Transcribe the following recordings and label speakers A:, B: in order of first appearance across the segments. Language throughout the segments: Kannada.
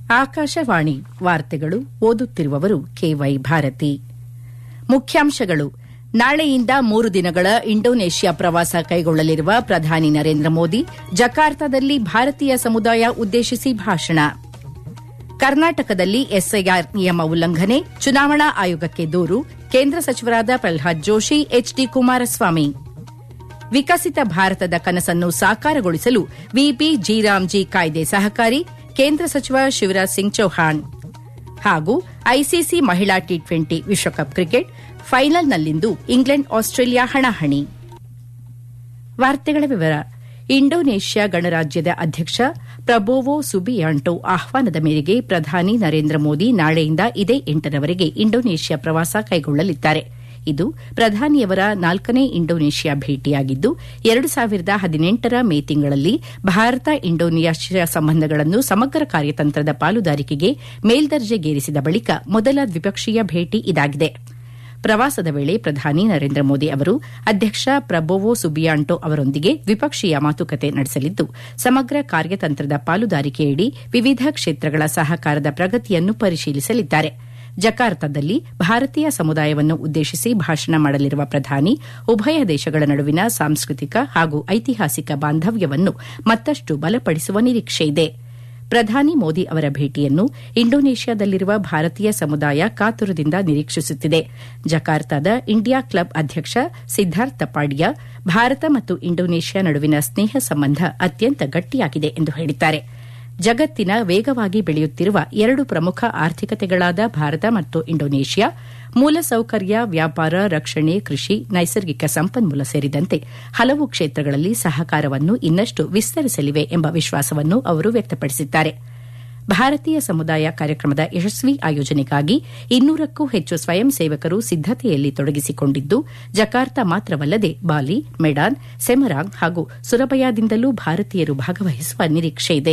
A: ಆಕಾಶವಾಣಿ ವಾರ್ತೆಗಳು ಓದುತ್ತಿರುವವರು ಕೆವೈ ಭಾರತಿ ಮುಖ್ಯಾಂಶಗಳು ನಾಳೆಯಿಂದ ಮೂರು ದಿನಗಳ ಇಂಡೋನೇಷ್ಯಾ ಪ್ರವಾಸ ಕೈಗೊಳ್ಳಲಿರುವ ಪ್ರಧಾನಿ ನರೇಂದ್ರ ಮೋದಿ ಜಕಾರ್ತಾದಲ್ಲಿ ಭಾರತೀಯ ಸಮುದಾಯ ಉದ್ದೇಶಿಸಿ ಭಾಷಣ ಕರ್ನಾಟಕದಲ್ಲಿ ಎಸ್ಐಆರ್ ನಿಯಮ ಉಲ್ಲಂಘನೆ ಚುನಾವಣಾ ಆಯೋಗಕ್ಕೆ ದೂರು ಕೇಂದ್ರ ಸಚಿವರಾದ ಪ್ರಲ್ಹಾದ್ ಜೋಶಿ ಎಚ್ಡಿ ಕುಮಾರಸ್ವಾಮಿ ವಿಕಸಿತ ಭಾರತದ ಕನಸನ್ನು ಸಾಕಾರಗೊಳಿಸಲು ವಿಪಿ ಜಿರಾಮ್ಜಿ ಕಾಯ್ದೆ ಸಹಕಾರಿ ಕೇಂದ್ರ ಸಚಿವ ಶಿವರಾಜ್ ಸಿಂಗ್ ಚೌಹಾಣ್ ಹಾಗೂ ಐಸಿಸಿ ಮಹಿಳಾ ಟಿ ಟ್ವೆಂಟಿ ವಿಶ್ವಕಪ್ ಕ್ರಿಕೆಟ್ ಫೈನಲ್ನಲ್ಲಿಂದು ಇಂಗ್ಲೆಂಡ್ ಆಸ್ಟ್ರೇಲಿಯಾ ಹಣಾಹಣಿ ವಾರ್ತೆಗಳ ವಿವರ ಇಂಡೋನೇಷ್ಯಾ ಗಣರಾಜ್ಯದ ಅಧ್ಯಕ್ಷ ಪ್ರಬೋವೋ ಸುಬಿಯಾಂಟೋ ಆಹ್ವಾನದ ಮೇರೆಗೆ ಪ್ರಧಾನಿ ನರೇಂದ್ರ ಮೋದಿ ನಾಳೆಯಿಂದ ಇದೇ ಎಂಟರವರೆಗೆ ಇಂಡೋನೇಷ್ಯಾ ಪ್ರವಾಸ ಕೈಗೊಳ್ಳಲಿದ್ದಾರೆ ಇದು ಪ್ರಧಾನಿಯವರ ನಾಲ್ಕನೇ ಇಂಡೋನೇಷ್ಯಾ ಭೇಟಿಯಾಗಿದ್ದು ಎರಡು ಸಾವಿರದ ಹದಿನೆಂಟರ ಮೇ ತಿಂಗಳಲ್ಲಿ ಭಾರತ ಇಂಡೋನೇಷ್ಯಾ ಸಂಬಂಧಗಳನ್ನು ಸಮಗ್ರ ಕಾರ್ಯತಂತ್ರದ ಪಾಲುದಾರಿಕೆಗೆ ಮೇಲ್ದರ್ಜೆಗೇರಿಸಿದ ಬಳಿಕ ಮೊದಲ ದ್ವಿಪಕ್ಷೀಯ ಭೇಟಿ ಇದಾಗಿದೆ ಪ್ರವಾಸದ ವೇಳೆ ಪ್ರಧಾನಿ ನರೇಂದ್ರ ಮೋದಿ ಅವರು ಅಧ್ಯಕ್ಷ ಪ್ರಬೋವೋ ಸುಬಿಯಾಂಟೋ ಅವರೊಂದಿಗೆ ದ್ವಿಪಕ್ಷೀಯ ಮಾತುಕತೆ ನಡೆಸಲಿದ್ದು ಸಮಗ್ರ ಕಾರ್ಯತಂತ್ರದ ಪಾಲುದಾರಿಕೆಯಡಿ ವಿವಿಧ ಕ್ಷೇತ್ರಗಳ ಸಹಕಾರದ ಪ್ರಗತಿಯನ್ನು ಪರಿಶೀಲಿಸಲಿದ್ದಾರೆ ಜಕಾರ್ತಾದಲ್ಲಿ ಭಾರತೀಯ ಸಮುದಾಯವನ್ನು ಉದ್ದೇಶಿಸಿ ಭಾಷಣ ಮಾಡಲಿರುವ ಪ್ರಧಾನಿ ಉಭಯ ದೇಶಗಳ ನಡುವಿನ ಸಾಂಸ್ಕೃತಿಕ ಹಾಗೂ ಐತಿಹಾಸಿಕ ಬಾಂಧವ್ಯವನ್ನು ಮತ್ತಷ್ಟು ಬಲಪಡಿಸುವ ನಿರೀಕ್ಷೆಯಿದೆ ಪ್ರಧಾನಿ ಮೋದಿ ಅವರ ಭೇಟಿಯನ್ನು ಇಂಡೋನೇಷ್ಯಾದಲ್ಲಿರುವ ಭಾರತೀಯ ಸಮುದಾಯ ಕಾತುರದಿಂದ ನಿರೀಕ್ಷಿಸುತ್ತಿದೆ ಜಕಾರ್ತಾದ ಇಂಡಿಯಾ ಕ್ಲಬ್ ಅಧ್ಯಕ್ಷ ಸಿದ್ದಾರ್ಥ ಪಾಡಿಯಾ ಭಾರತ ಮತ್ತು ಇಂಡೋನೇಷ್ಯಾ ನಡುವಿನ ಸ್ನೇಹ ಸಂಬಂಧ ಅತ್ಯಂತ ಗಟ್ಟಿಯಾಗಿದೆ ಎಂದು ಹೇಳಿದ್ದಾರೆ ಜಗತ್ತಿನ ವೇಗವಾಗಿ ಬೆಳೆಯುತ್ತಿರುವ ಎರಡು ಪ್ರಮುಖ ಆರ್ಥಿಕತೆಗಳಾದ ಭಾರತ ಮತ್ತು ಇಂಡೋನೇಷ್ಯಾ ಮೂಲಸೌಕರ್ಯ ವ್ಯಾಪಾರ ರಕ್ಷಣೆ ಕೃಷಿ ನೈಸರ್ಗಿಕ ಸಂಪನ್ಮೂಲ ಸೇರಿದಂತೆ ಹಲವು ಕ್ಷೇತ್ರಗಳಲ್ಲಿ ಸಹಕಾರವನ್ನು ಇನ್ನಷ್ಟು ವಿಸ್ತರಿಸಲಿವೆ ಎಂಬ ವಿಶ್ವಾಸವನ್ನು ಅವರು ವ್ಯಕ್ತಪಡಿಸಿದ್ದಾರೆ ಭಾರತೀಯ ಸಮುದಾಯ ಕಾರ್ಯಕ್ರಮದ ಯಶಸ್ವಿ ಆಯೋಜನೆಗಾಗಿ ಇನ್ನೂರಕ್ಕೂ ಹೆಚ್ಚು ಸ್ವಯಂ ಸೇವಕರು ಸಿದ್ದತೆಯಲ್ಲಿ ತೊಡಗಿಸಿಕೊಂಡಿದ್ದು ಜಕಾರ್ತಾ ಮಾತ್ರವಲ್ಲದೆ ಬಾಲಿ ಮೆಡಾನ್ ಸೆಮರಾಂಗ್ ಹಾಗೂ ಸುರಬಯಾದಿಂದಲೂ ಭಾರತೀಯರು ಭಾಗವಹಿಸುವ ನಿರೀಕ್ಷೆಯಿದೆ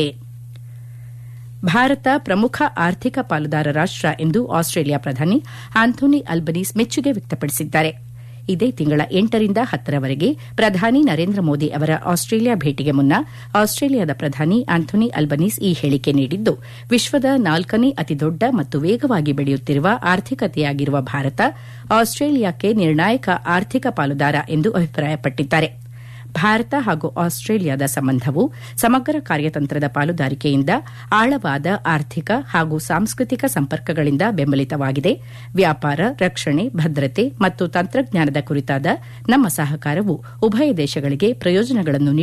A: ಭಾರತ ಪ್ರಮುಖ ಆರ್ಥಿಕ ಪಾಲುದಾರ ರಾಷ್ಟ ಎಂದು ಆಸ್ಟ್ರೇಲಿಯಾ ಪ್ರಧಾನಿ ಆಂಥೋನಿ ಅಲ್ಬನೀಸ್ ಮೆಚ್ಚುಗೆ ವ್ಯಕ್ತಪಡಿಸಿದ್ದಾರೆ ಇದೇ ತಿಂಗಳ ಎಂಟರಿಂದ ಹತ್ತರವರೆಗೆ ಪ್ರಧಾನಿ ನರೇಂದ್ರ ಮೋದಿ ಅವರ ಆಸ್ಟ್ರೇಲಿಯಾ ಭೇಟಿಗೆ ಮುನ್ನ ಆಸ್ಟ್ರೇಲಿಯಾದ ಪ್ರಧಾನಿ ಆಂಥೋನಿ ಅಲ್ಬನೀಸ್ ಈ ಹೇಳಿಕೆ ನೀಡಿದ್ದು ವಿಶ್ವದ ನಾಲ್ಕನೇ ಅತಿದೊಡ್ಡ ಮತ್ತು ವೇಗವಾಗಿ ಬೆಳೆಯುತ್ತಿರುವ ಆರ್ಥಿಕತೆಯಾಗಿರುವ ಭಾರತ ಆಸ್ಟ್ರೇಲಿಯಾಕ್ಕೆ ನಿರ್ಣಾಯಕ ಆರ್ಥಿಕ ಪಾಲುದಾರ ಎಂದು ಅಭಿಪ್ರಾಯಪಟ್ಟಿದ್ದಾರೆ ಭಾರತ ಹಾಗೂ ಆಸ್ಟ್ರೇಲಿಯಾದ ಸಂಬಂಧವು ಸಮಗ್ರ ಕಾರ್ಯತಂತ್ರದ ಪಾಲುದಾರಿಕೆಯಿಂದ ಆಳವಾದ ಆರ್ಥಿಕ ಹಾಗೂ ಸಾಂಸ್ಕೃತಿಕ ಸಂಪರ್ಕಗಳಿಂದ ಬೆಂಬಲಿತವಾಗಿದೆ ವ್ಯಾಪಾರ ರಕ್ಷಣೆ ಭದ್ರತೆ ಮತ್ತು ತಂತ್ರಜ್ಞಾನದ ಕುರಿತಾದ ನಮ್ಮ ಸಹಕಾರವು ಉಭಯ ದೇಶಗಳಿಗೆ ಪ್ರಯೋಜನಗಳನ್ನು